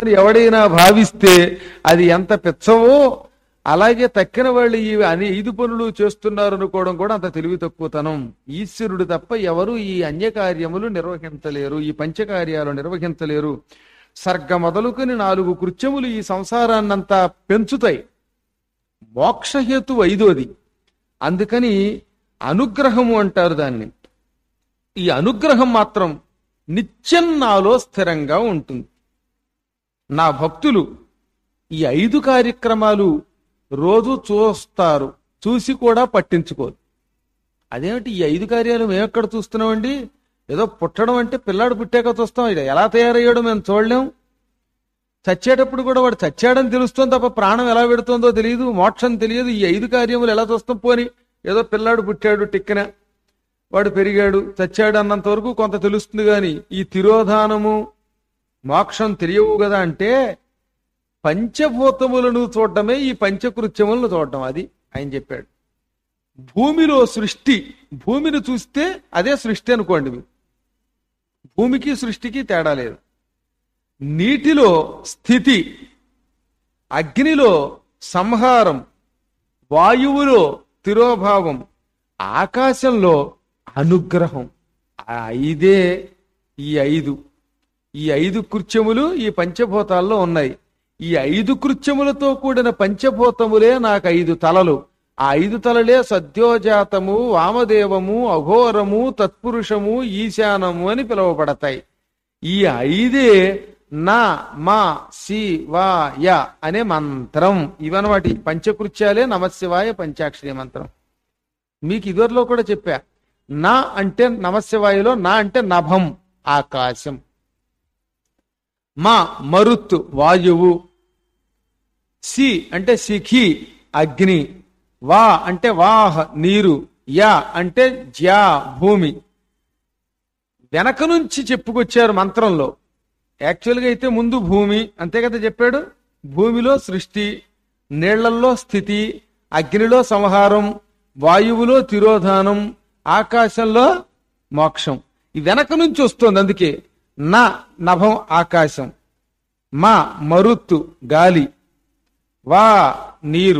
అని ఎవడైనా భావిస్తే అది ఎంత పెచ్చవో అలాగే తక్కిన వాళ్ళు ఈ అని ఐదు పనులు చేస్తున్నారు అనుకోవడం కూడా అంత తెలివి తక్కువతనం ఈశ్వరుడు తప్ప ఎవరు ఈ అన్యకార్యములు నిర్వహించలేరు ఈ పంచకార్యాలు నిర్వహించలేరు సర్గ మొదలుకొని నాలుగు కృత్యములు ఈ సంసారాన్నంతా పెంచుతాయి మోక్షహేతు ఐదోది అందుకని అనుగ్రహము అంటారు దాన్ని ఈ అనుగ్రహం మాత్రం నిత్యం నాలో స్థిరంగా ఉంటుంది నా భక్తులు ఈ ఐదు కార్యక్రమాలు రోజు చూస్తారు చూసి కూడా పట్టించుకోరు అదేమిటి ఈ ఐదు కార్యాలు మేము ఎక్కడ చూస్తున్నామండి ఏదో పుట్టడం అంటే పిల్లాడు పుట్టాక చూస్తాం ఇది ఎలా తయారయ్యాడో మేము చూడలేం చచ్చేటప్పుడు కూడా వాడు చచ్చాడని తెలుస్తుంది తప్ప ప్రాణం ఎలా పెడుతుందో తెలియదు మోక్షం తెలియదు ఈ ఐదు కార్యములు ఎలా చూస్తాం పోని ఏదో పిల్లాడు పుట్టాడు టిక్కిన వాడు పెరిగాడు చచ్చాడు అన్నంత వరకు కొంత తెలుస్తుంది గాని ఈ తిరోధానము మోక్షం తెలియవు కదా అంటే పంచభూతములను చూడటమే ఈ పంచకృత్యములను చూడటం అది ఆయన చెప్పాడు భూమిలో సృష్టి భూమిని చూస్తే అదే సృష్టి అనుకోండి మీరు భూమికి సృష్టికి తేడా లేదు నీటిలో స్థితి అగ్నిలో సంహారం వాయువులో తిరోభావం ఆకాశంలో అనుగ్రహం ఆ ఐదే ఈ ఐదు ఈ ఐదు కృత్యములు ఈ పంచభూతాల్లో ఉన్నాయి ఈ ఐదు కృత్యములతో కూడిన పంచభూతములే నాకు ఐదు తలలు ఆ ఐదు తలలే సద్యోజాతము వామదేవము అఘోరము తత్పురుషము ఈశానము అని పిలువబడతాయి ఈ ఐదే నా మా సి వా య అనే మంత్రం ఇవన్నమాట పంచకృత్యాలే నమశివాయ పంచాక్షరి మంత్రం మీకు ఇదివరలో కూడా చెప్పా నా అంటే నమశివాయలో నా అంటే నభం ఆకాశం మా మరుత్తు వాయువు సి అంటే శిఖి అగ్ని వా అంటే వాహ నీరు యా అంటే జ్యా భూమి వెనక నుంచి చెప్పుకొచ్చారు మంత్రంలో యాక్చువల్గా అయితే ముందు భూమి అంతే కదా చెప్పాడు భూమిలో సృష్టి నీళ్లల్లో స్థితి అగ్నిలో సంహారం వాయువులో తిరోధానం ఆకాశంలో మోక్షం ఈ వెనక నుంచి వస్తుంది అందుకే నా నభం ఆకాశం మా మరుత్తు గాలి వా నీరు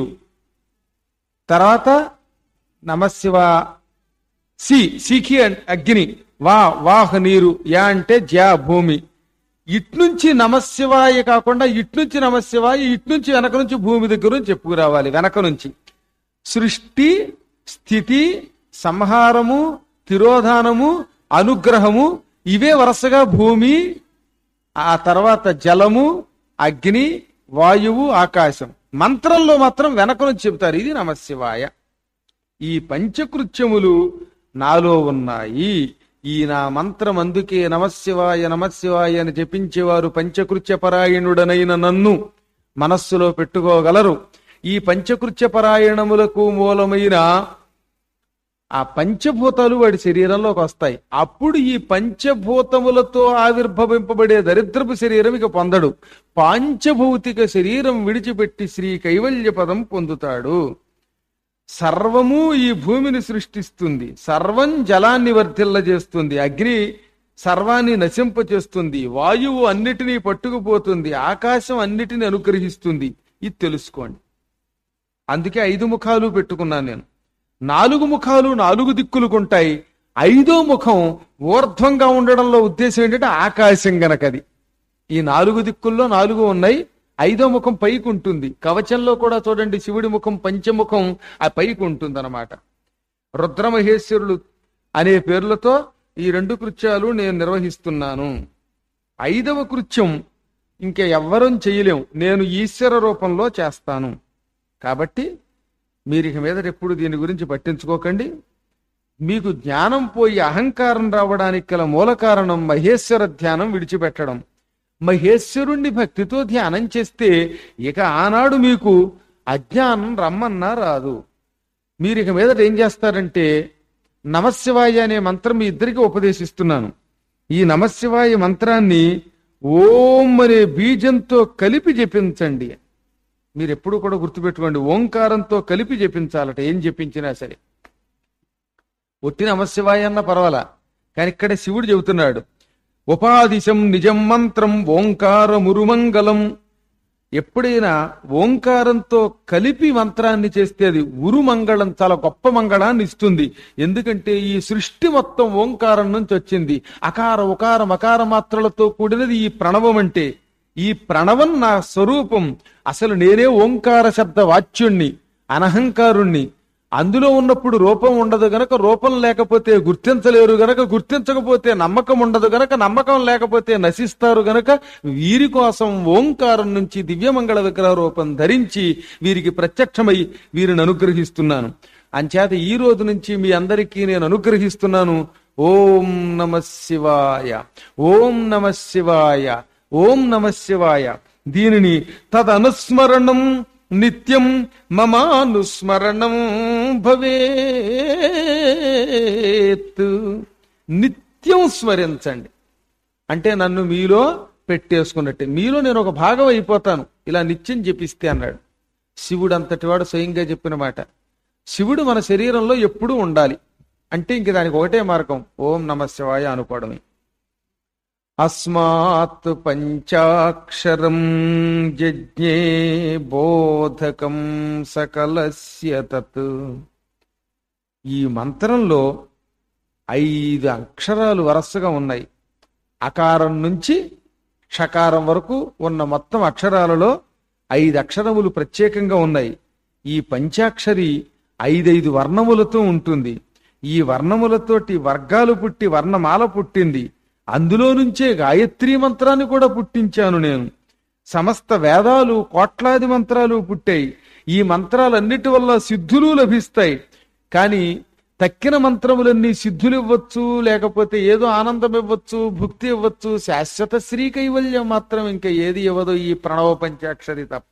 తర్వాత నమశివ సి సిఖి అన్- అగ్ని వా వాహ నీరు యా అంటే జ్యా భూమి ఇట్నుంచి నమశివాయ కాకుండా ఇట్నుంచి నమశివాయ ఇట్నుంచి వెనక నుంచి భూమి దగ్గర నుంచి చెప్పుకురావాలి వెనక నుంచి సృష్టి స్థితి సంహారము తిరోధానము అనుగ్రహము ఇవే వరుసగా భూమి ఆ తర్వాత జలము అగ్ని వాయువు ఆకాశం మంత్రంలో మాత్రం వెనక నుంచి చెబుతారు ఇది నమశివాయ ఈ పంచకృత్యములు నాలో ఉన్నాయి ఈ నా మంత్రం అందుకే నమశివాయ నమశివాయ అని జపించేవారు పంచకృత్య పరాయణుడనైన నన్ను మనస్సులో పెట్టుకోగలరు ఈ పంచకృత్య పరాయణములకు మూలమైన ఆ పంచభూతాలు వాడి శరీరంలోకి వస్తాయి అప్పుడు ఈ పంచభూతములతో ఆవిర్భవింపబడే దరిద్రపు శరీరం ఇక పొందడు పాంచభౌతిక శరీరం విడిచిపెట్టి శ్రీ కైవల్య పదం పొందుతాడు సర్వము ఈ భూమిని సృష్టిస్తుంది సర్వం జలాన్ని వర్ధిల్లజేస్తుంది అగ్ని సర్వాన్ని నశింపచేస్తుంది వాయువు అన్నిటినీ పట్టుకుపోతుంది ఆకాశం అన్నిటిని అనుగ్రహిస్తుంది ఇది తెలుసుకోండి అందుకే ఐదు ముఖాలు పెట్టుకున్నాను నేను నాలుగు ముఖాలు నాలుగు దిక్కులుకుంటాయి ఐదో ముఖం ఊర్ధ్వంగా ఉండడంలో ఉద్దేశం ఏంటంటే ఆకాశం గనకది ఈ నాలుగు దిక్కుల్లో నాలుగు ఉన్నాయి ఐదో ముఖం పైకి ఉంటుంది కవచంలో కూడా చూడండి శివుడి ముఖం పంచముఖం ఆ పైకి ఉంటుంది అనమాట రుద్రమహేశ్వరులు అనే పేర్లతో ఈ రెండు కృత్యాలు నేను నిర్వహిస్తున్నాను ఐదవ కృత్యం ఇంక ఎవ్వరం చేయలేం నేను ఈశ్వర రూపంలో చేస్తాను కాబట్టి మీరు ఇక మీద ఎప్పుడు దీని గురించి పట్టించుకోకండి మీకు జ్ఞానం పోయి అహంకారం రావడానికి గల మూల కారణం మహేశ్వర ధ్యానం విడిచిపెట్టడం మహేశ్వరుణ్ణి భక్తితో ధ్యానం చేస్తే ఇక ఆనాడు మీకు అజ్ఞానం రమ్మన్నా రాదు మీరు ఇక మీద ఏం చేస్తారంటే నమశివాయ అనే మంత్రం మీ ఇద్దరికి ఉపదేశిస్తున్నాను ఈ నమశివాయ మంత్రాన్ని ఓం అనే బీజంతో కలిపి జపించండి మీరు ఎప్పుడు కూడా గుర్తుపెట్టుకోండి ఓంకారంతో కలిపి జపించాలట ఏం జపించినా సరే ఒట్టి నమశివాయ అన్న పర్వాలా కానీ ఇక్కడ శివుడు చెబుతున్నాడు ఉపాదిశం నిజం మంత్రం ఓంకారమురుమంగళం ఎప్పుడైనా ఓంకారంతో కలిపి మంత్రాన్ని చేస్తే అది ఉరుమంగళం చాలా గొప్ప మంగళాన్ని ఇస్తుంది ఎందుకంటే ఈ సృష్టి మొత్తం ఓంకారం నుంచి వచ్చింది అకార ఉకార మకార మాత్రలతో కూడినది ఈ ప్రణవం అంటే ఈ ప్రణవం నా స్వరూపం అసలు నేనే ఓంకార శబ్ద వాచ్యుణ్ణి అనహంకారుణ్ణి అందులో ఉన్నప్పుడు రూపం ఉండదు గనక రూపం లేకపోతే గుర్తించలేరు గనక గుర్తించకపోతే నమ్మకం ఉండదు గనక నమ్మకం లేకపోతే నశిస్తారు గనక వీరి కోసం ఓంకారం నుంచి దివ్యమంగళ విగ్రహ రూపం ధరించి వీరికి ప్రత్యక్షమై వీరిని అనుగ్రహిస్తున్నాను అంచేత ఈ రోజు నుంచి మీ అందరికీ నేను అనుగ్రహిస్తున్నాను ఓం నమ శివాయ ఓం నమ శివాయ ఓం నమ శివాయ దీనిని తదనుస్మరణం నిత్యం మమానుస్మరణం భవేత్ నిత్యం స్మరించండి అంటే నన్ను మీలో పెట్టేసుకున్నట్టే మీలో నేను ఒక భాగం అయిపోతాను ఇలా నిత్యం జపిస్తే అన్నాడు శివుడు అంతటి వాడు స్వయంగా చెప్పిన మాట శివుడు మన శరీరంలో ఎప్పుడూ ఉండాలి అంటే ఇంక దానికి ఒకటే మార్గం ఓం నమ శివాయ అనుకోవడమే అస్మాత్ పంచాక్షరం యజ్ఞే బోధకం సకలస్య తత్ ఈ మంత్రంలో ఐదు అక్షరాలు వరసగా ఉన్నాయి అకారం నుంచి షకారం వరకు ఉన్న మొత్తం అక్షరాలలో ఐదు అక్షరములు ప్రత్యేకంగా ఉన్నాయి ఈ పంచాక్షరి ఐదైదు వర్ణములతో ఉంటుంది ఈ వర్ణములతోటి వర్గాలు పుట్టి వర్ణమాల పుట్టింది అందులో నుంచే గాయత్రీ మంత్రాన్ని కూడా పుట్టించాను నేను సమస్త వేదాలు కోట్లాది మంత్రాలు పుట్టాయి ఈ మంత్రాలన్నిటి వల్ల సిద్ధులు లభిస్తాయి కానీ తక్కిన మంత్రములన్నీ సిద్ధులు ఇవ్వచ్చు లేకపోతే ఏదో ఆనందం ఇవ్వచ్చు భుక్తి ఇవ్వచ్చు శాశ్వత శ్రీ కైవల్యం మాత్రం ఇంకా ఏది ఇవ్వదు ఈ ప్రణవ పంచాక్షరి తప్ప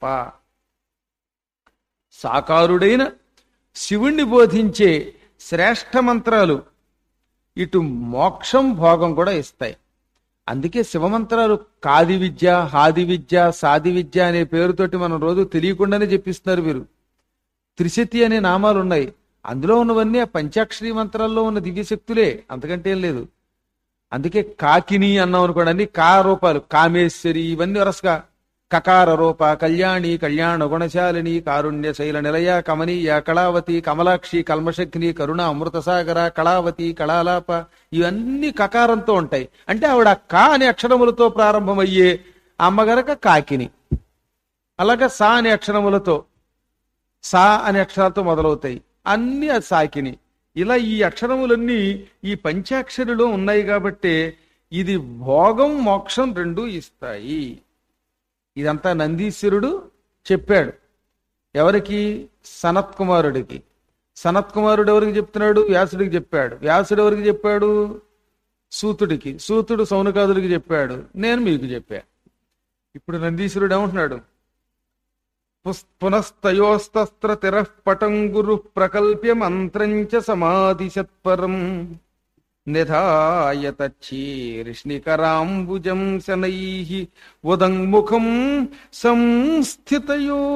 సాకారుడైన శివుణ్ణి బోధించే శ్రేష్ఠ మంత్రాలు ఇటు మోక్షం భోగం కూడా ఇస్తాయి అందుకే శివమంత్రాలు కాది విద్య హాది విద్య సాది విద్య అనే పేరుతోటి మనం రోజు తెలియకుండానే చెప్పిస్తున్నారు వీరు త్రిశతి అనే నామాలు ఉన్నాయి అందులో ఉన్నవన్నీ ఆ పంచాక్షరి మంత్రాల్లో ఉన్న దివ్యశక్తులే అంతకంటే ఏం లేదు అందుకే కాకిని అన్నాం అనుకోండి అన్ని కా రూపాలు కామేశ్వరి ఇవన్నీ వరసగా కకార రూప కళ్యాణి కళ్యాణ గుణశాలిని కారుణ్య శైల నిలయ కమనీయ కళావతి కమలాక్షి కల్మశక్ని కరుణ అమృతసాగర కళావతి కళాలాప ఇవన్నీ కకారంతో ఉంటాయి అంటే ఆవిడ కా అనే అక్షరములతో ప్రారంభమయ్యే అమ్మగనక కాకిని అలాగే సా అనే అక్షరములతో సా అనే అక్షరాలతో మొదలవుతాయి అన్ని అది సాకిని ఇలా ఈ అక్షరములన్నీ ఈ పంచాక్షరిలో ఉన్నాయి కాబట్టి ఇది భోగం మోక్షం రెండు ఇస్తాయి ఇదంతా నందీశ్వరుడు చెప్పాడు ఎవరికి సనత్ కుమారుడికి సనత్ కుమారుడు ఎవరికి చెప్తున్నాడు వ్యాసుడికి చెప్పాడు వ్యాసుడు ఎవరికి చెప్పాడు సూతుడికి సూతుడు సౌనకాదుడికి చెప్పాడు నేను మీకు చెప్పా ఇప్పుడు నందీశ్వరుడు ఏమంటున్నాడు పుస్- పునస్తయోస్తస్త్ర తిరః పటం గురు ప్రకల్ప్య మంత్రం చ సమాధిశత్పరం నిధాయ తచ్చీర్ష్ణికరాంబుజం శనైః ఉదంముఖం సంస్థితయో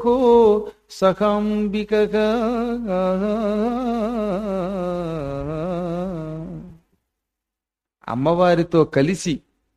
సఖాంబికగా అమ్మవారితో కలిసి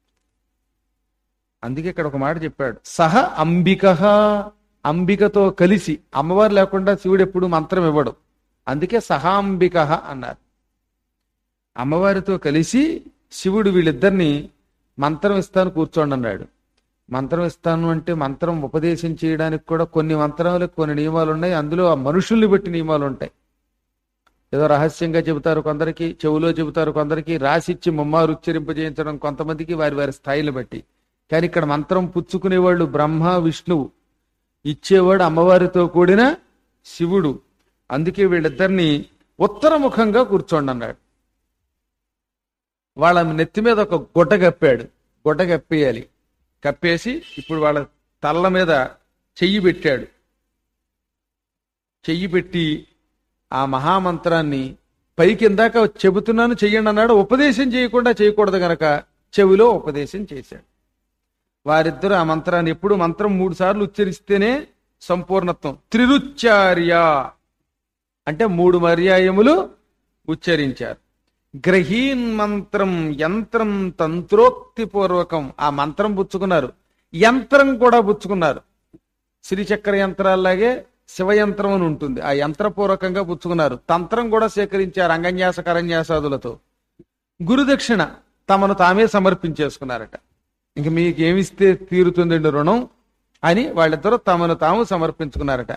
అందుకే ఇక్కడ ఒక మాట చెప్పాడు సహ అంబిక అంబికతో కలిసి అమ్మవారు లేకుండా శివుడు ఎప్పుడు మంత్రం ఇవ్వడు అందుకే సహాంబిక అన్నారు అమ్మవారితో కలిసి శివుడు వీళ్ళిద్దరిని మంత్రం ఇస్తాను కూర్చోండి అన్నాడు మంత్రం ఇస్తాను అంటే మంత్రం ఉపదేశం చేయడానికి కూడా కొన్ని మంత్రాలకు కొన్ని నియమాలు ఉన్నాయి అందులో ఆ మనుషుల్ని బట్టి నియమాలు ఉంటాయి ఏదో రహస్యంగా చెబుతారు కొందరికి చెవులో చెబుతారు కొందరికి రాసిచ్చి ముమ్మారు ఉచ్చరింపజేయించడం కొంతమందికి వారి వారి స్థాయిని బట్టి కానీ ఇక్కడ మంత్రం పుచ్చుకునేవాళ్ళు బ్రహ్మ విష్ణువు ఇచ్చేవాడు అమ్మవారితో కూడిన శివుడు అందుకే వీళ్ళిద్దరిని ఉత్తరముఖంగా కూర్చోండి అన్నాడు వాళ్ళ నెత్తి మీద ఒక గుడ్డ కప్పాడు గుడ్డ కప్పేయాలి కప్పేసి ఇప్పుడు వాళ్ళ తల్ల మీద చెయ్యి పెట్టాడు చెయ్యి పెట్టి ఆ మహామంత్రాన్ని పైకి ఇందాక చెబుతున్నాను చెయ్యండి అన్నాడు ఉపదేశం చేయకుండా చేయకూడదు గనక చెవిలో ఉపదేశం చేశాడు వారిద్దరు ఆ మంత్రాన్ని ఎప్పుడు మంత్రం మూడు సార్లు ఉచ్చరిస్తేనే సంపూర్ణత్వం త్రిరుచ్చార్య అంటే మూడు పర్యాయములు ఉచ్చరించారు గ్రహీన్ మంత్రం యంత్రం తంత్రోక్తిపూర్వకం ఆ మంత్రం పుచ్చుకున్నారు యంత్రం కూడా పుచ్చుకున్నారు శ్రీచక్ర యంత్రాల్లాగే శివయంత్రం అని ఉంటుంది ఆ యంత్రపూర్వకంగా పుచ్చుకున్నారు తంత్రం కూడా సేకరించారు అంగన్యాస కరన్యాసాదులతో గురుదక్షిణ తమను తామే సమర్పించేసుకున్నారట ఇంక మీకు ఏమిస్తే తీరుతుందండి రుణం అని వాళ్ళిద్దరూ తమను తాము సమర్పించుకున్నారట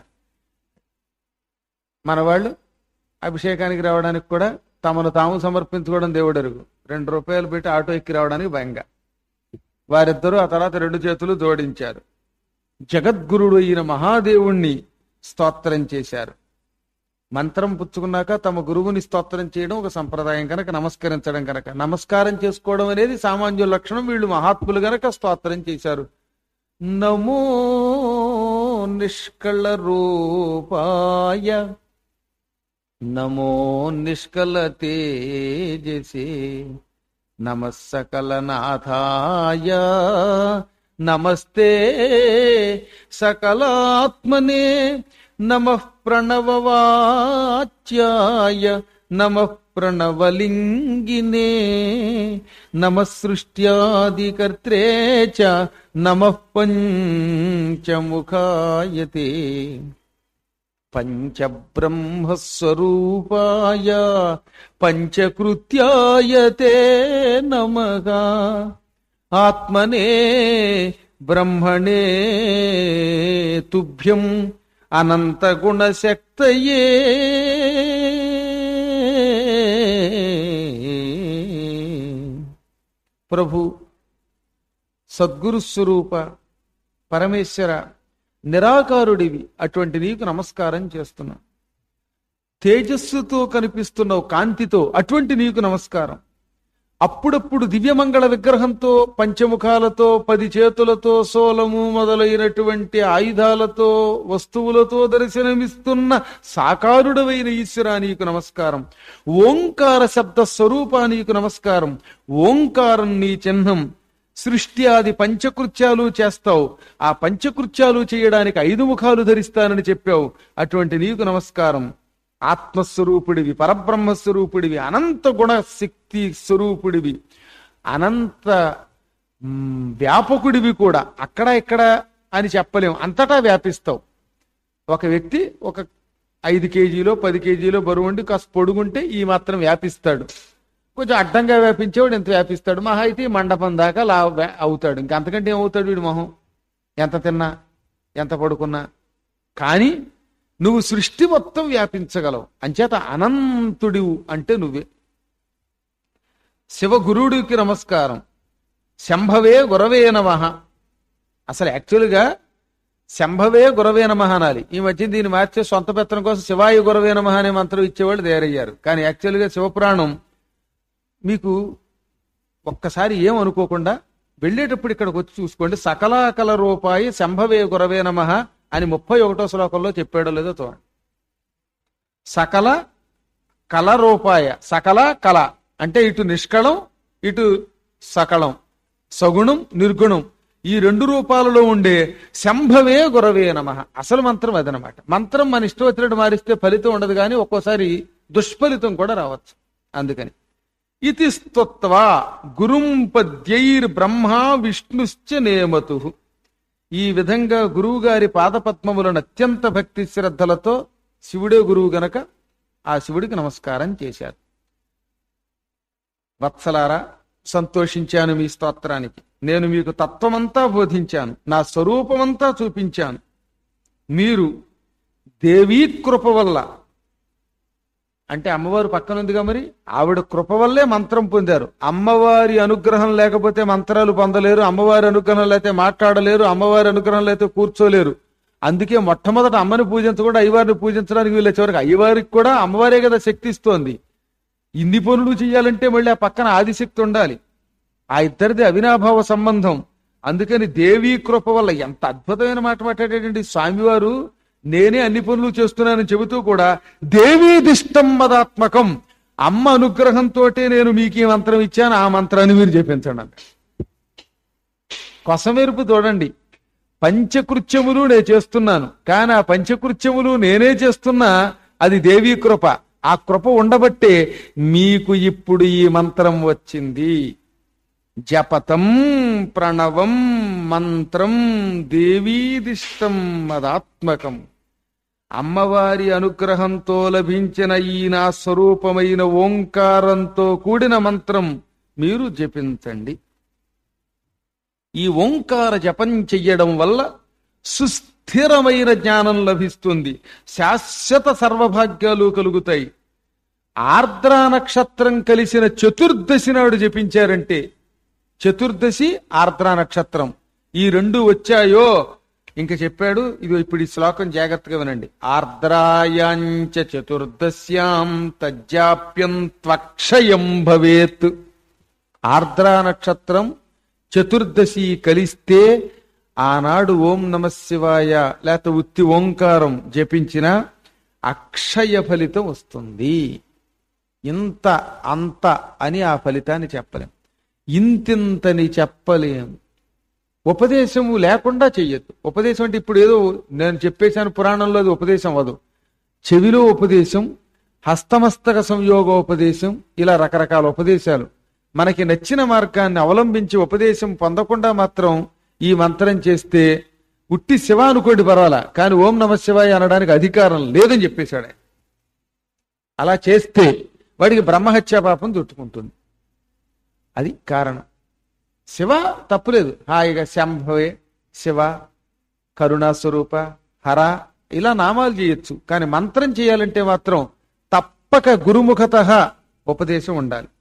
మన వాళ్ళు అభిషేకానికి రావడానికి కూడా తమను తాము సమర్పించుకోవడం దేవుడరుగు రెండు రూపాయలు పెట్టి ఆటో ఎక్కి రావడానికి భయంగా వారిద్దరూ ఆ తర్వాత రెండు చేతులు జోడించారు జగద్గురుడు అయిన మహాదేవుణ్ణి స్తోత్రం చేశారు మంత్రం పుచ్చుకున్నాక తమ గురువుని స్తోత్రం చేయడం ఒక సంప్రదాయం కనుక నమస్కరించడం కనుక నమస్కారం చేసుకోవడం అనేది సామాన్య లక్షణం వీళ్ళు మహాత్ములు గనక స్తోత్రం చేశారు నమో నిష్కళ రూపాయ నమో నిష్కల తేజసే నమ సకల నాథాయ నమస్తే సకలాత్మనే నమ ప్రణవవాచ్యాయ నమ ప్రణవలింగినే నమ సృష్ట్యాదికర్త్రే చ నమ పంచముఖాయతే పంచబ్రహ్మస్వరూపాయ పంచకృత్యాయ తే నమగా ఆత్మనే బ్రహ్మణే తుభ్యం అనంతగుణశక్తయే ప్రభు సద్గురు స్వరూప పరమేశ్వర నిరాకారుడివి అటువంటి నీకు నమస్కారం చేస్తున్నా తేజస్సుతో కనిపిస్తున్నావు కాంతితో అటువంటి నీకు నమస్కారం అప్పుడప్పుడు దివ్యమంగళ విగ్రహంతో పంచముఖాలతో పది చేతులతో సోలము మొదలైనటువంటి ఆయుధాలతో వస్తువులతో దర్శనమిస్తున్న సాకారుడవైన ఈశ్వరా నీకు నమస్కారం ఓంకార శబ్ద స్వరూపా నీకు నమస్కారం ఓంకారం నీ చిహ్నం సృష్టి ఆది పంచకృత్యాలు చేస్తావు ఆ పంచకృత్యాలు చేయడానికి ఐదు ముఖాలు ధరిస్తానని చెప్పావు అటువంటి నీకు నమస్కారం ఆత్మస్వరూపుడివి పరబ్రహ్మస్వరూపుడివి అనంత గుణ శక్తి స్వరూపుడివి అనంత మ్, వ్యాపకుడివి కూడా అక్కడ ఇక్కడ అని చెప్పలేం అంతటా వ్యాపిస్తావు ఒక వ్యక్తి ఒక ఐదు కేజీలో పది కేజీలో బరువు ఉండి కాస్త పొడుగుంటే ఈ మాత్రం వ్యాపిస్తాడు కొంచెం అడ్డంగా వ్యాపించేవాడు ఎంత వ్యాపిస్తాడు మహా అయితే ఈ మండపం దాకా లా వ్యా- అవుతాడు ఇంక అంతకంటే ఏమవుతాడు వీడి మొహం ఎంత తిన్నా ఎంత పడుకున్నా కానీ నువ్వు సృష్టి మొత్తం వ్యాపించగలవు అంచేత అనంతుడివు అంటే నువ్వే శివగురుడికి నమస్కారం శంభవే గురవే నమః అసలు యాక్చువల్గా శంభవే గురవే నమః అనాలి ఈ మధ్య దీన్ని మార్చే సొంత పెత్తనం కోసం శివాయు గురవే నమః అనే మంత్రం ఇచ్చేవాళ్ళు తయారయ్యారు కానీ యాక్చువల్గా శివపురాణం మీకు ఒక్కసారి ఏం అనుకోకుండా వెళ్ళేటప్పుడు ఇక్కడికి వచ్చి చూసుకోండి సకలాకల రూపాయి శంభవే గురవే నమః అని ముప్పై ఒకటో శ్లోకంలో చెప్పాడో లేదో చూడండి సకల కల రూపాయ సకల కళ అంటే ఇటు నిష్కళం ఇటు సకళం సగుణం నిర్గుణం ఈ రెండు రూపాలలో ఉండే శంభవే గురవే నమ అసలు మంత్రం అదనమాట మంత్రం మన ఇష్టం వచ్చినట్టు మారిస్తే ఫలితం ఉండదు కానీ ఒక్కోసారి దుష్ఫలితం కూడా రావచ్చు అందుకని ఇది స్తోత్వా గురుం పద్యైర్ బ్రహ్మ విష్ణుశ్చ నేమతు ఈ విధంగా గురువు గారి పాదపద్మములను అత్యంత భక్తి శ్రద్ధలతో శివుడే గురువు గనక ఆ శివుడికి నమస్కారం చేశారు వత్సలారా సంతోషించాను మీ స్తోత్రానికి నేను మీకు తత్వమంతా బోధించాను నా స్వరూపమంతా చూపించాను మీరు దేవీ కృప వల్ల అంటే అమ్మవారు పక్కన ఉందిగా మరి ఆవిడ కృప వల్లే మంత్రం పొందారు అమ్మవారి అనుగ్రహం లేకపోతే మంత్రాలు పొందలేరు అమ్మవారి అనుగ్రహం లేకపోతే మాట్లాడలేరు అమ్మవారి అనుగ్రహం లేకపోతే కూర్చోలేరు అందుకే మొట్టమొదట అమ్మని పూజించకుండా అయ్యవారిని పూజించడానికి వీళ్ళ చివరికి అయ్యవారికి కూడా అమ్మవారే కదా శక్తి ఇస్తోంది ఇన్ని పనులు చేయాలంటే మళ్ళీ ఆ పక్కన ఆదిశక్తి ఉండాలి ఆ ఇద్దరిది అవినాభావ సంబంధం అందుకని దేవీ కృప వల్ల ఎంత అద్భుతమైన మాట మాట్లాడేటండి స్వామివారు నేనే అన్ని పనులు చేస్తున్నానని చెబుతూ కూడా దేవీ దిష్టం మదాత్మకం అమ్మ అనుగ్రహంతో నేను మీకు ఈ మంత్రం ఇచ్చాను ఆ మంత్రాన్ని మీరు చెప్పించండి అంట కొసమెరుపు చూడండి పంచకృత్యములు నేను చేస్తున్నాను కానీ ఆ పంచకృత్యములు నేనే చేస్తున్నా అది దేవీ కృప ఆ కృప ఉండబట్టే మీకు ఇప్పుడు ఈ మంత్రం వచ్చింది జపతం ప్రణవం మంత్రం దేవీదిష్టం మదాత్మకం అమ్మవారి అనుగ్రహంతో లభించిన ఈ నా స్వరూపమైన ఓంకారంతో కూడిన మంత్రం మీరు జపించండి ఈ ఓంకార జపం చెయ్యడం వల్ల సుస్థిరమైన జ్ఞానం లభిస్తుంది శాశ్వత సర్వభాగ్యాలు కలుగుతాయి ఆర్ద్రా నక్షత్రం కలిసిన చతుర్దశి నాడు జపించారంటే చతుర్దశి ఆర్ద్రా నక్షత్రం ఈ రెండు వచ్చాయో ఇంకా చెప్పాడు ఇది ఇప్పుడు ఈ శ్లోకం జాగ్రత్తగా వినండి ఆర్ద్రాయాంచ చతుర్దశ్యాం తజ్జాప్యం త్వక్షయం భవేత్ ఆర్ద్రా నక్షత్రం చతుర్దశి కలిస్తే ఆనాడు ఓం నమ శివాయ లేకపోతే ఉత్తి ఓంకారం జపించిన అక్షయ ఫలితం వస్తుంది ఇంత అంత అని ఆ ఫలితాన్ని చెప్పలేం ఇంతింతని చెప్పలేం ఉపదేశము లేకుండా చెయ్యొద్దు ఉపదేశం అంటే ఇప్పుడు ఏదో నేను చెప్పేశాను పురాణంలో అది ఉపదేశం అవ్వదు చెవిలో ఉపదేశం హస్తమస్తక సంయోగోపదేశం ఇలా రకరకాల ఉపదేశాలు మనకి నచ్చిన మార్గాన్ని అవలంబించి ఉపదేశం పొందకుండా మాత్రం ఈ మంత్రం చేస్తే ఉట్టి శివ అనుకోండి పర్వాలా కానీ ఓం నమ శివాయ అనడానికి అధికారం లేదని చెప్పేశాడు ఆయన. అలా చేస్తే వాడికి బ్రహ్మహత్యా పాపం చుట్టుకుంటుంది అది కారణం శివ తప్పులేదు హాయిగా శంభవే శివ కరుణాస్వరూప హర ఇలా నామాలు చేయొచ్చు కానీ మంత్రం చేయాలంటే మాత్రం తప్పక గురుముఖత ఉపదేశం ఉండాలి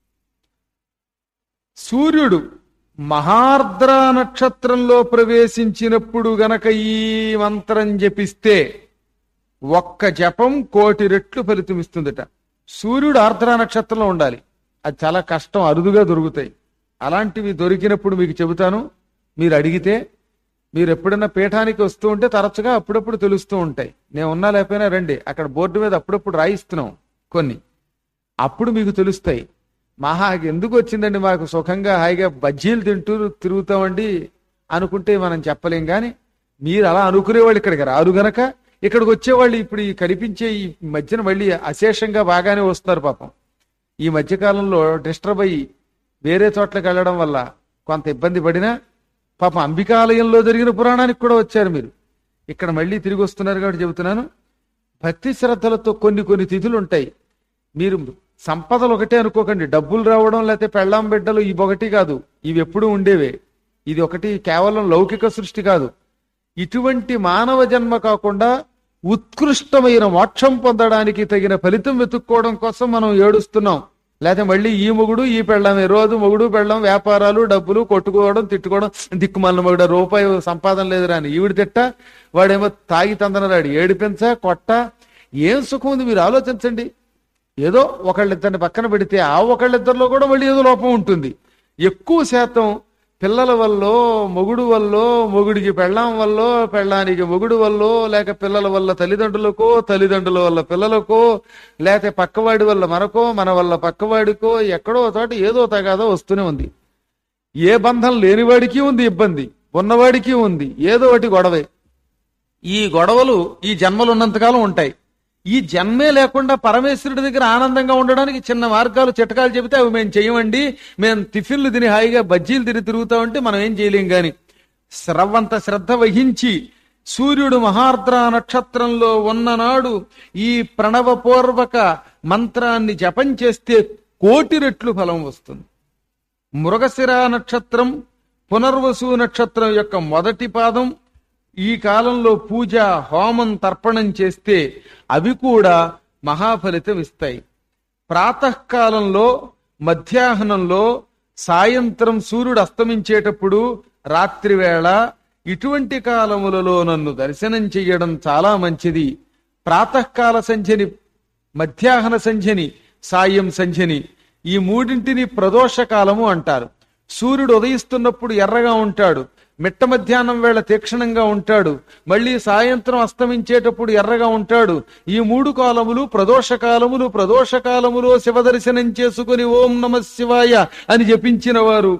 సూర్యుడు మహార్ద్ర నక్షత్రంలో ప్రవేశించినప్పుడు గనక ఈ మంత్రం జపిస్తే ఒక్క జపం కోటి రెట్లు ఫలితం ఇస్తుందట సూర్యుడు ఆర్ద్ర నక్షత్రంలో ఉండాలి అది చాలా కష్టం అరుదుగా దొరుకుతాయి అలాంటివి దొరికినప్పుడు మీకు చెబుతాను మీరు అడిగితే మీరు ఎప్పుడైనా పీఠానికి వస్తూ ఉంటే తరచుగా అప్పుడప్పుడు తెలుస్తూ ఉంటాయి నేను ఉన్నా లేకపోయినా రండి అక్కడ బోర్డు మీద అప్పుడప్పుడు రాయిస్తున్నాం కొన్ని అప్పుడు మీకు తెలుస్తాయి మహా ఎందుకు వచ్చిందండి మాకు సుఖంగా హాయిగా బజ్జీలు తింటూ తిరుగుతామండి అనుకుంటే మనం చెప్పలేం కానీ మీరు అలా అనుకునేవాళ్ళు ఇక్కడికి రారు గనక ఇక్కడికి వచ్చేవాళ్ళు ఇప్పుడు ఈ కనిపించే ఈ మధ్యన మళ్ళీ అశేషంగా బాగానే వస్తున్నారు పాపం ఈ మధ్యకాలంలో డిస్టర్బ్ అయ్యి వేరే చోట్లకి వెళ్ళడం వల్ల కొంత ఇబ్బంది పడినా పాపం అంబికాలయంలో జరిగిన పురాణానికి కూడా వచ్చారు మీరు ఇక్కడ మళ్ళీ తిరిగి వస్తున్నారు కాబట్టి చెబుతున్నాను భక్తి శ్రద్ధలతో కొన్ని కొన్ని తిథులు ఉంటాయి మీరు సంపదలు ఒకటే అనుకోకండి డబ్బులు రావడం లేకపోతే పెళ్ళాం బిడ్డలు ఇవి ఒకటి కాదు ఇవి ఎప్పుడూ ఉండేవే ఇది ఒకటి కేవలం లౌకిక సృష్టి కాదు ఇటువంటి మానవ జన్మ కాకుండా ఉత్కృష్టమైన మోక్షం పొందడానికి తగిన ఫలితం వెతుక్కోవడం కోసం మనం ఏడుస్తున్నాం లేకపోతే మళ్ళీ ఈ మొగుడు ఈ పెళ్ళామే రోజు మొగుడు పెళ్ళం వ్యాపారాలు డబ్బులు కొట్టుకోవడం తిట్టుకోవడం దిక్కుమాలిన మొగుడు రూపాయి సంపాదన లేదు రాని ఈవిడ తిట్ట వాడేమో తాగి తందనరాడు ఏడిపించ కొట్ట ఏం సుఖం ఉంది మీరు ఆలోచించండి ఏదో ఒకళ్ళిద్దరిని పక్కన పెడితే ఆ ఒకళ్ళిద్దరిలో కూడా మళ్ళీ ఏదో లోపం ఉంటుంది ఎక్కువ శాతం పిల్లల వల్ల మొగుడు వల్ల మొగుడికి పెళ్ళాం వల్ల పెళ్ళానికి మొగుడు వల్ల లేక పిల్లల వల్ల తల్లిదండ్రులకో తల్లిదండ్రుల వల్ల పిల్లలకో లేక పక్కవాడి వల్ల మనకో మన వల్ల పక్కవాడికో ఎక్కడో చోట ఏదో తగాదో వస్తూనే ఉంది ఏ బంధం లేనివాడికి ఉంది ఇబ్బంది ఉన్నవాడికి ఉంది ఏదో ఒకటి గొడవే ఈ గొడవలు ఈ జన్మలు ఉన్నంతకాలం ఉంటాయి ఈ జన్మే లేకుండా పరమేశ్వరుడి దగ్గర ఆనందంగా ఉండడానికి చిన్న మార్గాలు చిట్టకాలు చెబితే అవి మేము చేయమండి మేము టిఫిన్లు తిని హాయిగా బజ్జీలు తిని తిరుగుతామంటే మనం ఏం చేయలేం గాని స్రవంత శ్రద్ధ వహించి సూర్యుడు మహార్ద్ర నక్షత్రంలో ఉన్ననాడు ఈ ప్రణవపూర్వక మంత్రాన్ని జపం చేస్తే కోటి రెట్లు ఫలం వస్తుంది మృగశిర నక్షత్రం పునర్వసు నక్షత్రం యొక్క మొదటి పాదం ఈ కాలంలో పూజ హోమం తర్పణం చేస్తే అవి కూడా మహాఫలితం ఇస్తాయి ప్రాతకాలంలో మధ్యాహ్నంలో సాయంత్రం సూర్యుడు అస్తమించేటప్పుడు రాత్రి వేళ ఇటువంటి కాలములలో నన్ను దర్శనం చెయ్యడం చాలా మంచిది ప్రాతకాల సంధ్యని మధ్యాహ్న సంధ్యని సాయం సంధ్యని ఈ మూడింటిని ప్రదోష కాలము అంటారు సూర్యుడు ఉదయిస్తున్నప్పుడు ఎర్రగా ఉంటాడు మిట్ట మధ్యాహ్నం వేళ తీక్షణంగా ఉంటాడు మళ్ళీ సాయంత్రం అస్తమించేటప్పుడు ఎర్రగా ఉంటాడు ఈ మూడు కాలములు ప్రదోష కాలములు ప్రదోష కాలములో శివ దర్శనం చేసుకుని ఓం నమ శివాయ అని జపించిన వారు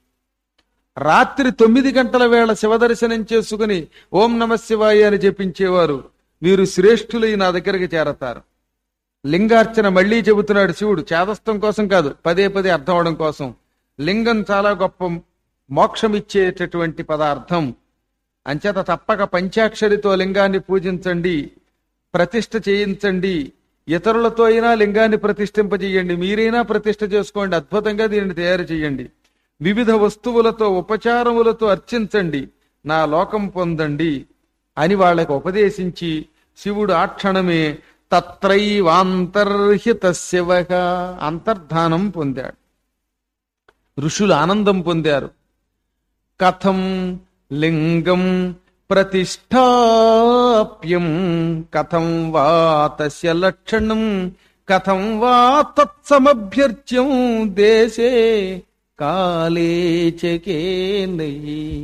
రాత్రి తొమ్మిది గంటల వేళ శివ దర్శనం చేసుకుని ఓం నమ శివాయ అని జపించేవారు వీరు శ్రేష్ఠులై నా దగ్గరికి చేరతారు లింగార్చన మళ్ళీ చెబుతున్నాడు శివుడు చేదస్తం కోసం కాదు పదే పదే అర్థం అవడం కోసం లింగం చాలా గొప్ప మోక్షం ఇచ్చేటటువంటి పదార్థం అంచేత తప్పక పంచాక్షరితో లింగాన్ని పూజించండి ప్రతిష్ఠ చేయించండి ఇతరులతో అయినా లింగాన్ని ప్రతిష్ఠింపజేయండి మీరైనా ప్రతిష్ఠ చేసుకోండి అద్భుతంగా దీనిని తయారు చేయండి వివిధ వస్తువులతో ఉపచారములతో అర్చించండి నా లోకం పొందండి అని వాళ్ళకు ఉపదేశించి శివుడు ఆ క్షణమే తత్రైవాంతర్హిత శివక అంతర్ధానం పొందాడు ఋషులు ఆనందం పొందారు కథం లింగం ప్రతిష్టాప్యం కథం వా తస్య లక్షణం కథం వా తత్సమభ్యర్చ్యం దేశే కాలే చకేనై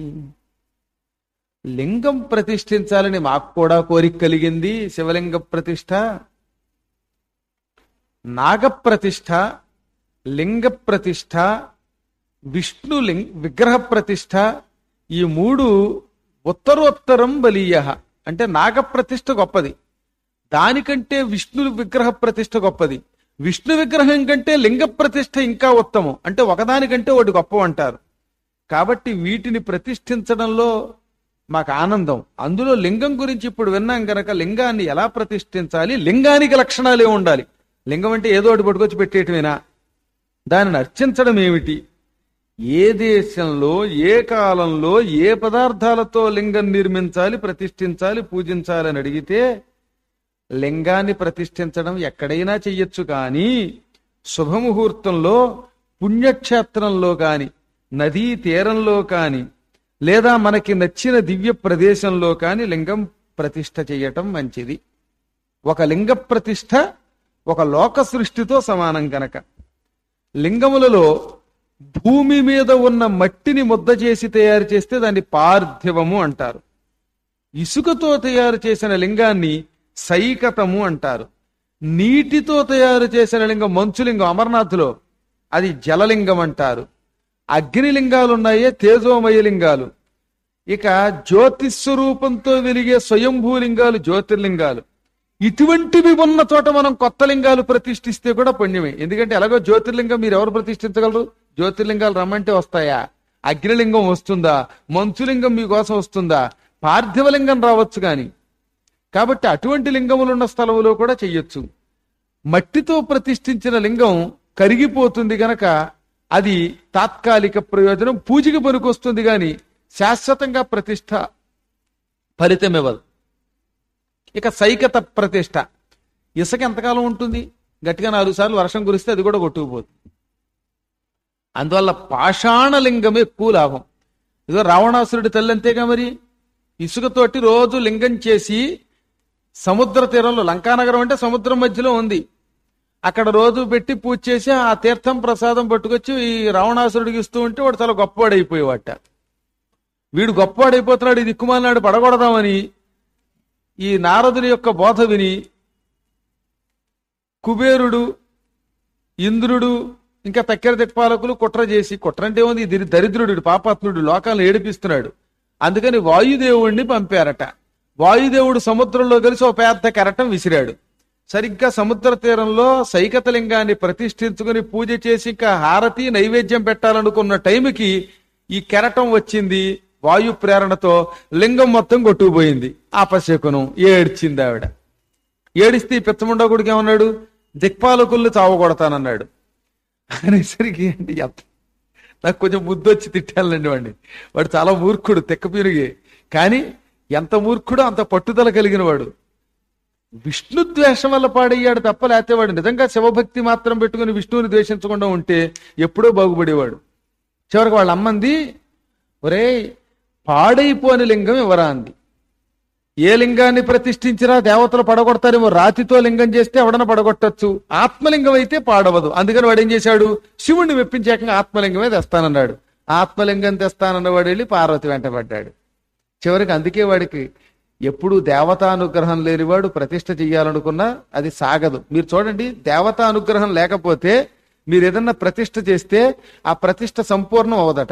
లింగం ప్రతిష్ఠించాలని మాకు కూడా కోరిక కలిగింది శివలింగ ప్రతిష్ఠ నాగప్రతిష్ఠ లింగ ప్రతిష్ఠ విష్ణు లింగ విగ్రహ ప్రతిష్ఠ ఈ మూడు ఉత్తరోత్తరం బలీయ అంటే నాగప్రతిష్ఠ గొప్పది దానికంటే విష్ణు విగ్రహ ప్రతిష్ఠ గొప్పది విష్ణు విగ్రహం కంటే లింగ ప్రతిష్ఠ ఇంకా ఉత్తమం అంటే ఒకదానికంటే ఒకటి గొప్ప అంటారు కాబట్టి వీటిని ప్రతిష్ఠించడంలో మాకు ఆనందం అందులో లింగం గురించి ఇప్పుడు విన్నాం గనక లింగాన్ని ఎలా ప్రతిష్ఠించాలి లింగానికి లక్షణాలు ఏమి ఉండాలి లింగం అంటే ఏదో ఒకటి పట్టుకొచ్చి పెట్టేయటమేనా దానిని అర్చించడం ఏమిటి ఏ దేశంలో ఏ కాలంలో ఏ పదార్థాలతో లింగం నిర్మించాలి ప్రతిష్ఠించాలి పూజించాలి అని అడిగితే లింగాన్ని ప్రతిష్ఠించడం ఎక్కడైనా చెయ్యొచ్చు కానీ శుభముహూర్తంలో పుణ్యక్షేత్రంలో కాని నదీ తీరంలో కాని లేదా మనకి నచ్చిన దివ్య ప్రదేశంలో కాని లింగం ప్రతిష్ఠ చేయటం మంచిది ఒక లింగ ప్రతిష్ఠ ఒక లోక సృష్టితో సమానం కనుక లింగములలో భూమి మీద ఉన్న మట్టిని ముద్ద చేసి తయారు చేస్తే దాన్ని పార్థివము అంటారు ఇసుకతో తయారు చేసిన లింగాన్ని సైకతము అంటారు నీటితో తయారు చేసిన లింగం మంచులింగం అమర్నాథ్లో అది జలలింగం అంటారు అగ్నిలింగాలు ఉన్నాయే తేజోమయ లింగాలు ఇక జ్యోతిస్వరూపంతో వెలిగే స్వయంభూలింగాలు జ్యోతిర్లింగాలు ఇటువంటివి ఉన్న చోట మనం కొత్త లింగాలు ప్రతిష్ఠిస్తే కూడా పుణ్యమే ఎందుకంటే ఎలాగో జ్యోతిర్లింగం మీరు ఎవరు ప్రతిష్ఠించగలరు జ్యోతిర్లింగాలు రమ్మంటే వస్తాయా అగ్నిలింగం వస్తుందా మంచులింగం మీకోసం వస్తుందా పార్థివలింగం రావచ్చు గాని కాబట్టి అటువంటి లింగములు ఉన్న స్థలములో కూడా చెయ్యొచ్చు మట్టితో ప్రతిష్ఠించిన లింగం కరిగిపోతుంది గనక అది తాత్కాలిక ప్రయోజనం పూజకి పనికొస్తుంది గాని శాశ్వతంగా ప్రతిష్ట ఫలితం ఇవ్వదు ఇక సైకత ప్రతిష్ట ఇసుక ఎంతకాలం ఉంటుంది గట్టిగా నాలుగు సార్లు వర్షం కురిస్తే అది కూడా కొట్టుకుపోతుంది అందువల్ల పాషాణలింగమే ఎక్కువ లాభం ఇదో రావణాసురుడి తల్లి అంతేగా మరి ఇసుకతోటి రోజు లింగం చేసి సముద్ర తీరంలో లంకానగరం అంటే సముద్రం మధ్యలో ఉంది అక్కడ రోజు పెట్టి పూజ చేసి ఆ తీర్థం ప్రసాదం పట్టుకొచ్చి ఈ రావణాసురుడికి ఇస్తూ ఉంటే వాడు చాలా గొప్పవాడైపోయేవాట వీడు గొప్పవాడైపోతున్నాడు ఇది దిక్కుమాలినాడు పడగొడదామని ఈ నారదుని యొక్క బోధ విని కుబేరుడు ఇంద్రుడు ఇంకా తక్కెర దిక్పాలకులు కుట్ర చేసి కుట్ర అంటే ఉంది ఇది దరిద్రుడు పాపాత్ముడు లోకాలను ఏడిపిస్తున్నాడు అందుకని వాయుదేవుణ్ణి పంపారట వాయుదేవుడు సముద్రంలో కలిసి ఒక పెద్ద కెరటం విసిరాడు సరిగ్గా సముద్ర తీరంలో సైకతలింగాన్ని ప్రతిష్ఠించుకుని పూజ చేసి ఇంకా హారతి నైవేద్యం పెట్టాలనుకున్న టైంకి ఈ కెరటం వచ్చింది వాయు ప్రేరణతో లింగం మొత్తం కొట్టుకుపోయింది ఆపశకునం ఏడ్చింది ఆవిడ ఏడిస్తే ఈ పిచ్చముండా కొడుకు ఏమన్నాడు దిక్పాలకుల్ని చావగొడతానన్నాడు అనేసరికి ఏంటి ఎంత నాకు కొంచెం ముద్దు వచ్చి తిట్టాలండి వాడిని వాడు చాలా మూర్ఖుడు తెక్కపీరుగి కానీ ఎంత మూర్ఖుడో అంత పట్టుదల కలిగిన వాడు విష్ణు ద్వేషం వల్ల పాడయ్యాడు తప్ప లేకపోతే వాడు నిజంగా శివభక్తి మాత్రం పెట్టుకుని విష్ణువుని ద్వేషించకుండా ఉంటే ఎప్పుడో బాగుపడేవాడు చివరికి వాళ్ళ అమ్మంది ఒరే పాడైపోని లింగం ఎవరా అంది ఏ లింగాన్ని ప్రతిష్ఠించినా దేవతలు పడగొడతారేమో రాతితో లింగం చేస్తే ఎవడన పడగొట్టచ్చు ఆత్మలింగం అయితే పాడవదు అందుకని వాడు ఏం చేశాడు శివుణ్ణి మెప్పించాక ఆత్మలింగమే తెస్తానన్నాడు ఆత్మలింగం తెస్తానన్న వాడు వెళ్ళి పార్వతి వెంటబడ్డాడు చివరికి అందుకే వాడికి ఎప్పుడు దేవతానుగ్రహం లేనివాడు ప్రతిష్ఠ చెయ్యాలనుకున్నా అది సాగదు మీరు చూడండి దేవతానుగ్రహం లేకపోతే మీరు ఏదన్నా ప్రతిష్ఠ చేస్తే ఆ ప్రతిష్ఠ సంపూర్ణం అవదట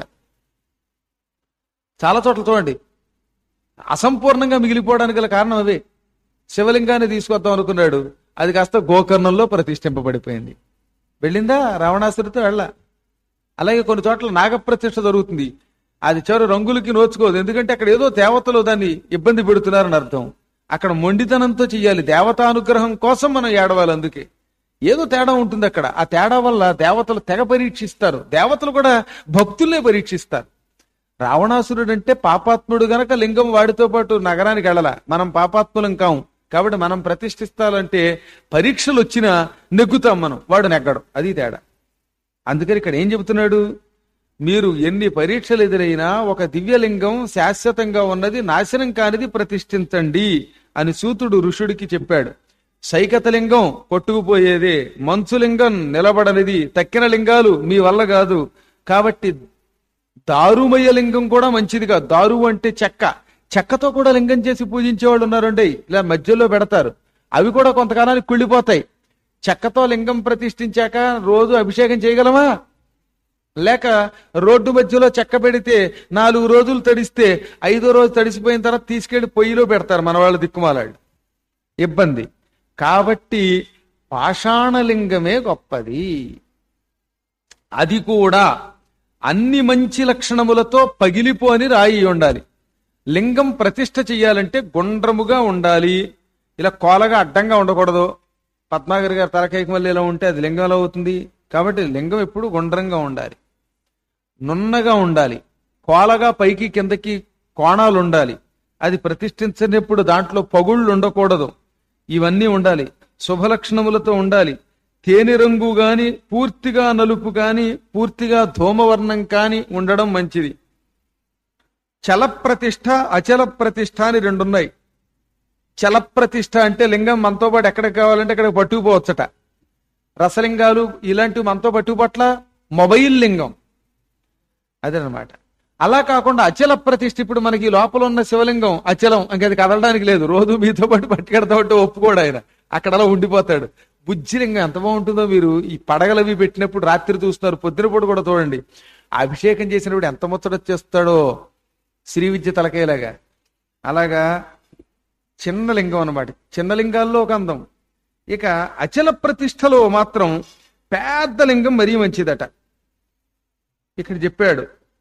చాలా చోట్ల చూడండి అసంపూర్ణంగా మిగిలిపోవడానికి గల కారణం అవే శివలింగాన్ని తీసుకొద్దాం అనుకున్నాడు అది కాస్త గోకర్ణంలో ప్రతిష్ఠింపబడిపోయింది వెళ్ళిందా రావణాసురితో వెళ్ళ అలాగే కొన్ని చోట్ల నాగప్రతిష్ఠ జరుగుతుంది అది చివరి రంగులకి నోచుకోదు ఎందుకంటే అక్కడ ఏదో దేవతలు దాన్ని ఇబ్బంది పెడుతున్నారని అర్థం అక్కడ మొండితనంతో చెయ్యాలి దేవతానుగ్రహం కోసం మనం ఏడవాలి అందుకే ఏదో తేడా ఉంటుంది అక్కడ ఆ తేడా వల్ల దేవతలు తెగ పరీక్షిస్తారు దేవతలు కూడా భక్తుల్నే పరీక్షిస్తారు రావణాసురుడు అంటే పాపాత్ముడు గనక లింగం వాడితో పాటు నగరానికి వెళ్ళాల మనం పాపాత్ములం కాం కాబట్టి మనం ప్రతిష్ఠిస్తాలంటే పరీక్షలు వచ్చినా నెగ్గుతాం మనం వాడు నెగ్గడం అది తేడా అందుకని ఇక్కడ ఏం చెబుతున్నాడు మీరు ఎన్ని పరీక్షలు ఎదురైనా ఒక దివ్యలింగం శాశ్వతంగా ఉన్నది నాశనం కానిది ప్రతిష్ఠించండి అని సూతుడు ఋషుడికి చెప్పాడు సైకతలింగం కొట్టుకుపోయేదే మంచులింగం నిలబడనిది తక్కిన లింగాలు మీ వల్ల కాదు కాబట్టి దారుమయ లింగం కూడా మంచిది కాదు దారు అంటే చెక్క చెక్కతో కూడా లింగం చేసి పూజించే వాళ్ళు ఉన్నారండి ఇలా మధ్యలో పెడతారు అవి కూడా కొంతకాలానికి కుళ్ళిపోతాయి చెక్కతో లింగం ప్రతిష్ఠించాక రోజు అభిషేకం చేయగలమా లేక రోడ్డు మధ్యలో చెక్క పెడితే నాలుగు రోజులు తడిస్తే ఐదో రోజు తడిసిపోయిన తర్వాత తీసుకెళ్లి పొయ్యిలో పెడతారు మన వాళ్ళు దిక్కుమాలాడు ఇబ్బంది కాబట్టి పాషాణలింగమే గొప్పది అది కూడా అన్ని మంచి లక్షణములతో పగిలిపోని రాయి ఉండాలి లింగం ప్రతిష్ఠ చెయ్యాలంటే గుండ్రముగా ఉండాలి ఇలా కోలగా అడ్డంగా ఉండకూడదు పద్మాగర్ గారి తలకైకి మళ్ళీ ఇలా ఉంటే అది లింగంలో అవుతుంది కాబట్టి లింగం ఎప్పుడు గుండ్రంగా ఉండాలి నున్నగా ఉండాలి కోలగా పైకి కిందకి కోణాలు ఉండాలి అది ప్రతిష్ఠించినప్పుడు దాంట్లో పగుళ్ళు ఉండకూడదు ఇవన్నీ ఉండాలి శుభలక్షణములతో ఉండాలి తేనె రంగు గాని పూర్తిగా నలుపు గాని పూర్తిగా ధూమవర్ణం కాని ఉండడం మంచిది చల ప్రతిష్ఠ అచల ప్రతిష్ఠ అని రెండున్నాయి చల ప్రతిష్ఠ అంటే లింగం మనతో పాటు ఎక్కడికి కావాలంటే అక్కడికి పట్టుకుపోవచ్చట రసలింగాలు ఇలాంటివి మనతో పట్టుకుపట్ల మొబైల్ లింగం అదేనమాట అలా కాకుండా అచల ప్రతిష్ఠ ఇప్పుడు మనకి లోపల ఉన్న శివలింగం అచలం ఇంకది కదలడానికి లేదు రోజు మీతో పాటు పట్టుకెడతా ఉంటే ఒప్పుకోడు ఆయన అక్కడ అలా ఉండిపోతాడు బుజ్జిలింగం ఎంత బాగుంటుందో మీరు ఈ పడగలవి పెట్టినప్పుడు రాత్రి చూస్తున్నారు పొద్దునపూట కూడా చూడండి అభిషేకం చేసినప్పుడు ఎంత ముచ్చట చేస్తాడో శ్రీ విద్య తలకేలాగా అలాగా చిన్న లింగం అన్నమాట చిన్న లింగాల్లో ఒక అందం ఇక అచల ప్రతిష్టలో మాత్రం పెద్ద లింగం మరీ మంచిదట ఇక్కడ చెప్పాడు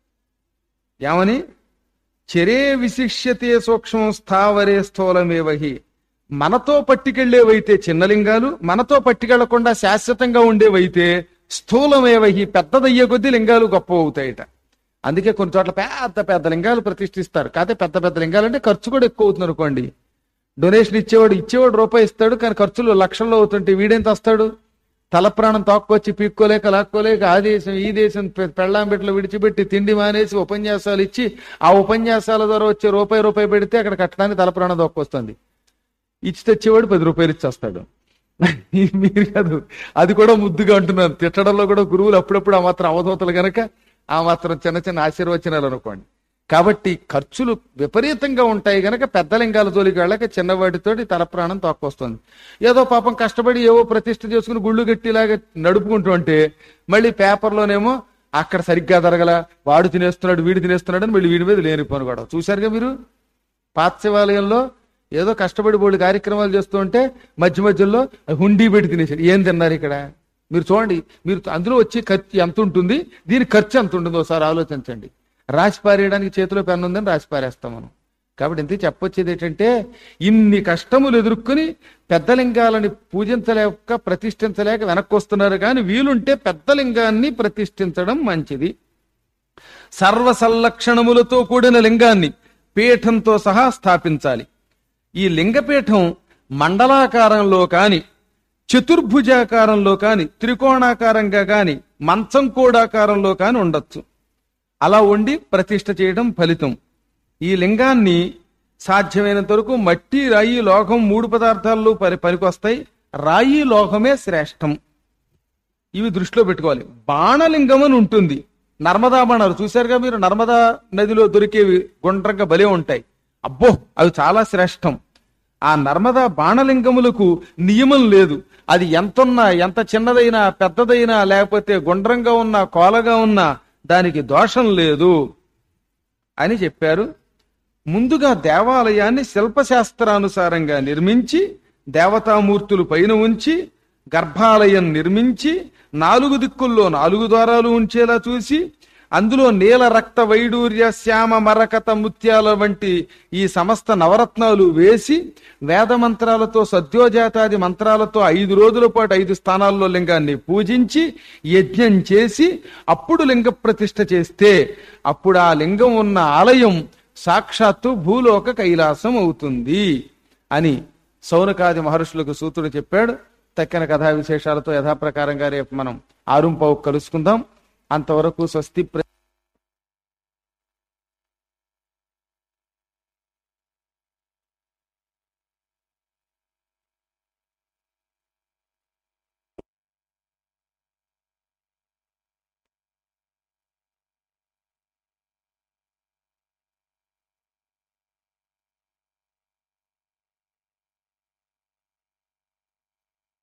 ఏమని చెరే విశిష్యతే సూక్ష్మం స్థావరే స్థూలమేవహి మనతో పట్టుకెళ్లేవైతే చిన్న లింగాలు మనతో పట్టుకెళ్లకుండా శాశ్వతంగా ఉండేవైతే స్థూలమేవహి పెద్దదయ్యే కొద్దీ లింగాలు గొప్ప అవుతాయట అందుకే కొన్ని చోట్ల పెద్ద పెద్ద లింగాలు ప్రతిష్ఠిస్తారు కాకపోతే పెద్ద పెద్ద లింగాలు అంటే ఖర్చు కూడా ఎక్కువ అవుతుంది అనుకోండి డొనేషన్ ఇచ్చేవాడు ఇచ్చేవాడు రూపాయి ఇస్తాడు కానీ ఖర్చులు లక్షల్లో అవుతుంటే వీడెంత వస్తాడు తల ప్రాణం తోక్కొచ్చి పీక్కోలేక లాక్కోలేక ఆ దేశం ఈ దేశం పె- పెళ్ళాం బిడ్డలు విడిచిపెట్టి తిండి మానేసి ఉపన్యాసాలు ఇచ్చి ఆ ఉపన్యాసాల ద్వారా వచ్చే రూపాయి రూపాయి పెడితే అక్కడ కట్టడానికి తల ప్రాణం తోక్కొస్తుంది ఇచ్చి తెచ్చేవాడు పది రూపాయలు ఇచ్చి వస్తాడు మీరు కాదు అది కూడా ముద్దుగా అంటున్నారు తిట్టడంలో కూడా గురువులు అప్పుడప్పుడు ఆ మాత్రం అవధూతలు గనక ఆ మాత్రం చిన్న చిన్న ఆశీర్వచనాలు అనుకోండి కాబట్టి ఖర్చులు విపరీతంగా ఉంటాయి గనక పెద్ద లింగాల జోలికి వెళ్ళక చిన్నవాటితోటి తల ప్రాణం తోక్కొస్తుంది ఏదో పాపం కష్టపడి ఏవో ప్రతిష్ఠ చేసుకుని గుళ్ళు గట్టిలాగా నడుపుకుంటూ ఉంటే మళ్ళీ పేపర్లోనేమో అక్కడ సరిగ్గా జరగల వాడు తినేస్తున్నాడు వీడు తినేస్తున్నాడు అని మళ్ళీ వీడి మీద లేనిపోను కూడా చూశారుగా మీరు పాత శివాలయంలో ఏదో కష్టపడి బోళ్ళు కార్యక్రమాలు చేస్తూ ఉంటే మధ్య మధ్యలో హుండీ పెట్టి తినేసాడు ఏం తిన్నారు ఇక్కడ మీరు చూడండి మీరు అందులో వచ్చే ఖర్చు ఎంత ఉంటుంది దీని ఖర్చు ఎంత ఉంటుంది ఒకసారి ఆలోచించండి రాసి పారేయడానికి చేతిలో పెన్ను ఉందని రాసి పారేస్తాం మనం కాబట్టి ఇంత చెప్పొచ్చేది ఏంటంటే ఇన్ని కష్టములు ఎదుర్కొని పెద్ద లింగాలని పూజించలేక ప్రతిష్ఠించలేక వెనక్కి వస్తున్నారు కానీ వీలుంటే పెద్ద లింగాన్ని ప్రతిష్ఠించడం మంచిది సర్వ సల్లక్షణములతో కూడిన లింగాన్ని పీఠంతో సహా స్థాపించాలి ఈ లింగపీఠం మండలాకారంలో కాని చతుర్భుజాకారంలో కాని త్రికోణాకారంగా కాని మంచం కోడాకారంలో కాని ఉండొచ్చు అలా ఉండి ప్రతిష్ఠ చేయడం ఫలితం ఈ లింగాన్ని సాధ్యమైనంత వరకు మట్టి రాయి లోహం మూడు పదార్థాల్లో పని పనికొస్తాయి రాయి లోహమే శ్రేష్టం ఇవి దృష్టిలో పెట్టుకోవాలి బాణలింగం అని ఉంటుంది నర్మదా బాణాలు చూశారుగా మీరు నర్మదా నదిలో దొరికేవి గుండ్రంగా బలే ఉంటాయి అబ్బో అవి చాలా శ్రేష్టం ఆ నర్మదా బాణలింగములకు నియమం లేదు అది ఎంతున్నా ఎంత చిన్నదైనా పెద్దదైనా లేకపోతే గుండ్రంగా ఉన్నా కోలగా ఉన్నా దానికి దోషం లేదు అని చెప్పారు ముందుగా దేవాలయాన్ని శిల్పశాస్త్రానుసారంగా నిర్మించి దేవతామూర్తులు పైన ఉంచి గర్భాలయం నిర్మించి నాలుగు దిక్కుల్లో నాలుగు ద్వారాలు ఉంచేలా చూసి అందులో నీల రక్త వైడూర్య శ్యామ మరకత ముత్యాల వంటి ఈ సమస్త నవరత్నాలు వేసి వేద మంత్రాలతో సద్యోజాతాది మంత్రాలతో ఐదు రోజుల పాటు ఐదు స్థానాల్లో లింగాన్ని పూజించి యజ్ఞం చేసి అప్పుడు లింగ ప్రతిష్ఠ చేస్తే అప్పుడు ఆ లింగం ఉన్న ఆలయం సాక్షాత్తు భూలోక కైలాసం అవుతుంది అని సౌనకాది మహర్షులకు సూతుడు చెప్పాడు తక్కిన కథా విశేషాలతో యథాప్రకారంగా రేపు మనం ఆరుంపావు కలుసుకుందాం అంతవరకు స్వస్తి ప్ర-